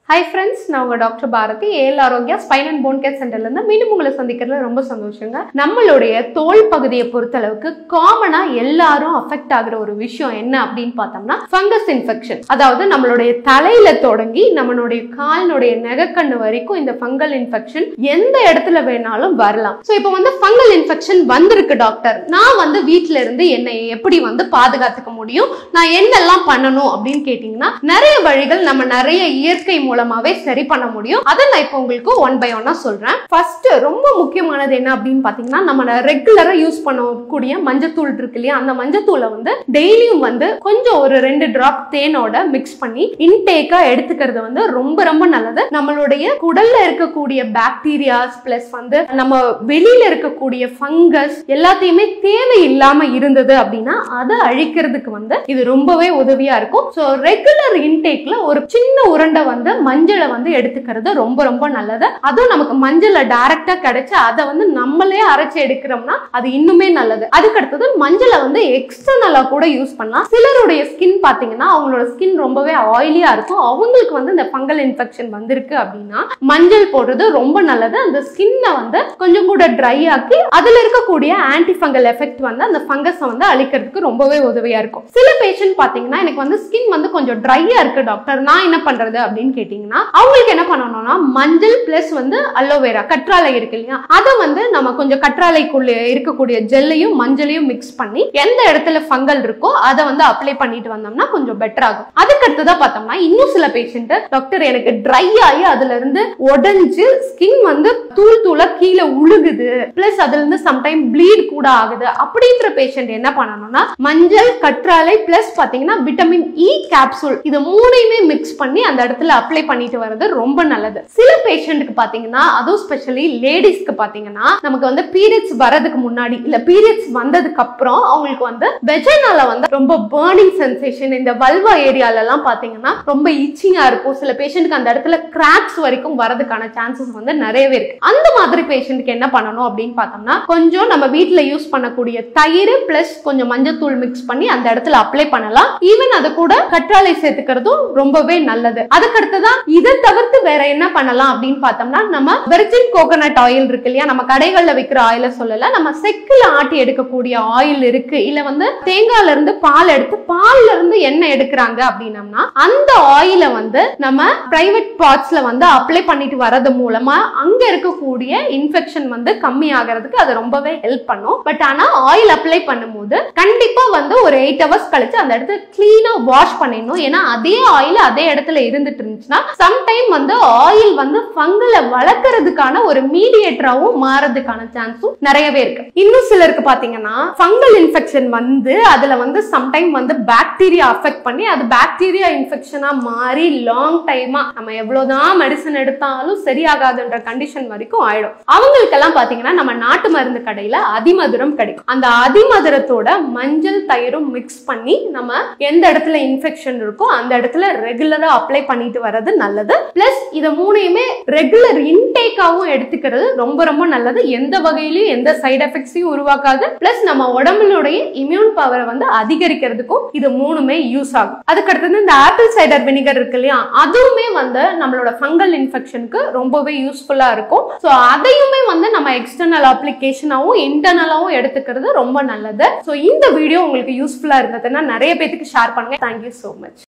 hi friends நான் உங்க doctor Bharathi ஏல் Arokya spine and bone care சென்டர்ல இருந்து மீண்டும் உங்களை சந்திக்கிறதுல ரொம்ப சந்தோஷங்க நம்மளுடைய தோல் பகுதியை பொறுத்தளவுக்கு காமனா எல்லாரும் அஃபெக்ட் ஆகுற ஒரு விஷயம் என்ன அப்படின்னு பார்த்தோம்னா ஃபங்கஸ் இன்ஃபெக்ஷன் அதாவது நம்மளுடைய தலையில தொடங்கி நம்மளுடைய காலினுடைய நெகக்கண்ணு வரைக்கும் இந்த ஃபங்கல் இன்ஃபெக்ஷன் எந்த இடத்துல வேணாலும் வரலாம் ஸோ இப்போ வந்து ஃபங்கல் இன்ஃபெக்ஷன் வந்திருக்கு டாக்டர் நான் வந்து வீட்ல இருந்து என்னை எப்படி வந்து பாதுகாத்துக்க முடியும் நான் என்னெல்லாம் பண்ணணும் அப்படின்னு கேட்டிங்கன்னா நிறைய வழிகள் நம்ம நிறைய இயற்கை மூலமாவே சரி பண்ண முடியும் அதை நான் இப்போ உங்களுக்கு ஒன் பை ஒன்னா சொல்றேன் ஃபர்ஸ்ட் ரொம்ப முக்கியமானது என்ன அப்படின்னு பாத்தீங்கன்னா நம்ம ரெகுலரா யூஸ் பண்ணக்கூடிய மஞ்சத்தூள் இருக்கு இல்லையா அந்த மஞ்சத்தூளை வந்து டெய்லியும் வந்து கொஞ்சம் ஒரு ரெண்டு டிராப் தேனோட மிக்ஸ் பண்ணி இன்டேக்கா எடுத்துக்கிறது வந்து ரொம்ப ரொம்ப நல்லது நம்மளுடைய குடல்ல இருக்கக்கூடிய பாக்டீரியாஸ் பிளஸ் வந்து நம்ம வெளியில இருக்கக்கூடிய ஃபங்கஸ் எல்லாத்தையுமே தேவை இல்லாம இருந்தது அப்படின்னா அதை அழிக்கிறதுக்கு வந்து இது ரொம்பவே உதவியா இருக்கும் ஸோ ரெகுலர் இன்டேக்ல ஒரு சின்ன உருண்டை வந்து மஞ்சளை வந்து எடுத்துக்கிறது ரொம்ப ரொம்ப நல்லது அதுவும் நமக்கு மஞ்சளை டைரக்டா கிடைச்சு அதை வந்து நம்மளே அரைச்சு எடுக்கிறோம்னா அது இன்னுமே நல்லது அதுக்கு அடுத்தது மஞ்சளை வந்து எக்ஸ்டர்னலா கூட யூஸ் பண்ணலாம் சிலருடைய ஸ்கின் பாத்தீங்கன்னா அவங்களோட ஸ்கின் ரொம்பவே ஆயிலியா இருக்கும் அவங்களுக்கு வந்து இந்த ஃபங்கல் இன்ஃபெக்ஷன் வந்திருக்கு அப்படின்னா மஞ்சள் போடுறது ரொம்ப நல்லது அந்த ஸ்கின்னை வந்து கொஞ்சம் கூட ட்ரை ஆக்கி அதுல இருக்கக்கூடிய ஆன்டி ஃபங்கல் எஃபெக்ட் வந்து அந்த ஃபங்கஸை வந்து அழிக்கிறதுக்கு ரொம்பவே உதவியா இருக்கும் சில பேஷண்ட் பாத்தீங்கன்னா எனக்கு வந்து ஸ்கின் வந்து கொஞ்சம் ட்ரையா இருக்கு டாக்டர் நான் என்ன பண்றது அப்படின்னு கேட்டீங்கன்னா அவங்களுக்கு என்ன பண்ணணும்னா மஞ்சள் பிளஸ் வந்து அலோவேரா கற்றாழை இருக்கு இல்லையா அதை வந்து நம்ம கொஞ்சம் கற்றாழைக்குள்ள இருக்கக்கூடிய ஜெல்லையும் மஞ்சளையும் மிக்ஸ் பண்ணி எந்த இடத்துல ஃபங்கல் இருக்கோ அதை வந்து அப்ளை பண்ணிட்டு வந்தோம்னா கொஞ்சம் பெட்டர் ஆகும் அதுக்கு அடுத்ததா பார்த்தோம்னா இன்னும் சில பேஷண்ட் டாக்டர் எனக்கு ட்ரை ஆகி அதுல இருந்து உடஞ்சு ஸ்கின் வந்து தூள் தூளா கீழே உழுகுது பிளஸ் அதுல இருந்து சம்டைம் ப்ளீட் கூட ஆகுது அப்படின்ற பேஷண்ட் என்ன பண்ணணும்னா மஞ்சள் கற்றாழை பிளஸ் பாத்தீங்கன்னா விட்டமின் இ கேப்சூல் இது மூணையுமே மிக்ஸ் பண்ணி அந்த இடத்துல அப்ளை பண்ணிட்டு வர்றது ரொம்ப நல்லது சில பேஷண்ட்டுக்கு பாத்தீங்கன்னா அதுவும் ஸ்பெஷலி லேடிஸ்க்கு பாத்தீங்கன்னா நமக்கு வந்து பீரியட்ஸ் வரதுக்கு முன்னாடி இல்ல பீரியட்ஸ் வந்ததுக்கு அப்புறம் அவங்களுக்கு வந்து வெஜனால வந்து ரொம்ப பேர்னிங் சென்சேஷன் இந்த வல்வா ஏரியால எல்லாம் பாத்தீங்கன்னா ரொம்ப இச்சிங்கா இருக்கும் சில பேஷண்ட்டுக்கு அந்த இடத்துல கிராக்ஸ் வரைக்கும் வரதுக்கான சான்சஸ் வந்து நிறையவே இருக்கு அந்த மாதிரி பேஷண்ட்டுக்கு என்ன பண்ணணும் அப்படின்னு பார்த்தோம்னா கொஞ்சம் நம்ம வீட்ல யூஸ் பண்ணக்கூடிய தயிர் பிளஸ் கொஞ்சம் மஞ்சத்தூள் மிக்ஸ் பண்ணி அந்த இடத்துல அப்ளை பண்ணலாம் ஈவன் அது கூட கற்றாழை சேர்த்துக்கிறதும் ரொம்பவே நல்லது அதுக்கு அடுத்ததான் இதை தவிர்த்து வேற என்ன பண்ணலாம் அப்படின்னு பார்த்தோம்னா நம்ம வெர்ஜின் கோகனட் ஆயில் இருக்கு இல்லையா நம்ம கடைகள்ல விற்கிற ஆயில சொல்லல நம்ம செக்குல ஆட்டி எடுக்கக்கூடிய ஆயில் இருக்கு இல்ல வந்து தேங்காயில இருந்து பால் எடுத்து பால்ல இருந்து எண்ணெய் எடுக்கிறாங்க அப்படின்னம்னா அந்த ஆயில வந்து நம்ம பிரைவேட் பார்ட்ஸ்ல வந்து அப்ளை பண்ணிட்டு வரது மூலமா அங்க இருக்கக்கூடிய இன்ஃபெக்ஷன் வந்து கம்மி ஆகிறதுக்கு அது ரொம்பவே ஹெல்ப் பண்ணும் பட் ஆனா ஆயில் அப்ளை பண்ணும்போது கண்டிப்பா வந்து ஒரு எயிட் ஹவர்ஸ் கழிச்சு அந்த இடத்துல கிளீனா வாஷ் பண்ணிடணும் ஏன்னா அதே ஆயில் அதே இடத்துல இருந்துட்டு இருந்துச்சுன்னா சம்டைம் வந்து ஆயில் வந்து ஃபங்கலை வளர்க்கறதுக்கான ஒரு மீடியேட்டராகவும் மாறதுக்கான சான்ஸும் நிறையவே இருக்கு இன்னும் சிலருக்கு பாத்தீங்கன்னா ஃபங்கல் இன்ஃபெக்ஷன் வந்து அதுல வந்து சம்டைம் வந்து பாக்டீரியா அஃபெக்ட் பண்ணி அது பாக்டீரியா இன்ஃபெக்ஷனா மாறி லாங் டைமா நம்ம எவ்வளவுதான் மெடிசன் எடுத்தாலும் சரியாகாதுன்ற கண்டிஷன் வரைக்கும் ஆயிடும் அவங்களுக்கெல்லாம் பாத்தீங்கன்னா நம்ம நாட்டு மருந்து கடையில அதிமதுரம் கிடைக்கும் அந்த அதிமதுரத்தோட மஞ்சள் தயிரும் மிக்ஸ் பண்ணி நம்ம எந்த இடத்துல இன்ஃபெக்ஷன் இருக்கோ அந்த இடத்துல ரெகுலரா அப்ளை பண்ணிட்டு வர்றது நல்லது பிளஸ் இதை மூணையுமே ரெகுலர் இன்டேக்காவும் எடுத்துக்கிறது ரொம்ப ரொம்ப நல்லது எந்த வகையிலையும் எந்த சைடு எஃபெக்ட்ஸையும் உருவாக்காது பிளஸ் நம்ம உடம்புடைய இம்யூன் பவரை வந்து அதிகரிக்கிறதுக்கும் இது மூணுமே யூஸ் ஆகும் அதுக்கு அடுத்தது இந்த ஆப்பிள் சைடர் வினிகர் இருக்கு இல்லையா அதுவுமே வந்து நம்மளோட ஃபங்கல் இன்ஃபெக்ஷனுக்கு ரொம்பவே யூஸ்ஃபுல்லா இருக்கும் ஸோ அதையுமே வந்து நம்ம எக்ஸ்டர்னல் அப்ளிகேஷனாகவும் இன்டர்னலாகவும் எடுத்துக்கிறது ரொம்ப நல்லது ஸோ இந்த வீடியோ உங்களுக்கு யூஸ்ஃபுல்லா இருந்ததுன்னா நிறைய பேத்துக்கு ஷேர் பண்ணுங்க தேங்க்யூ ஸோ மச்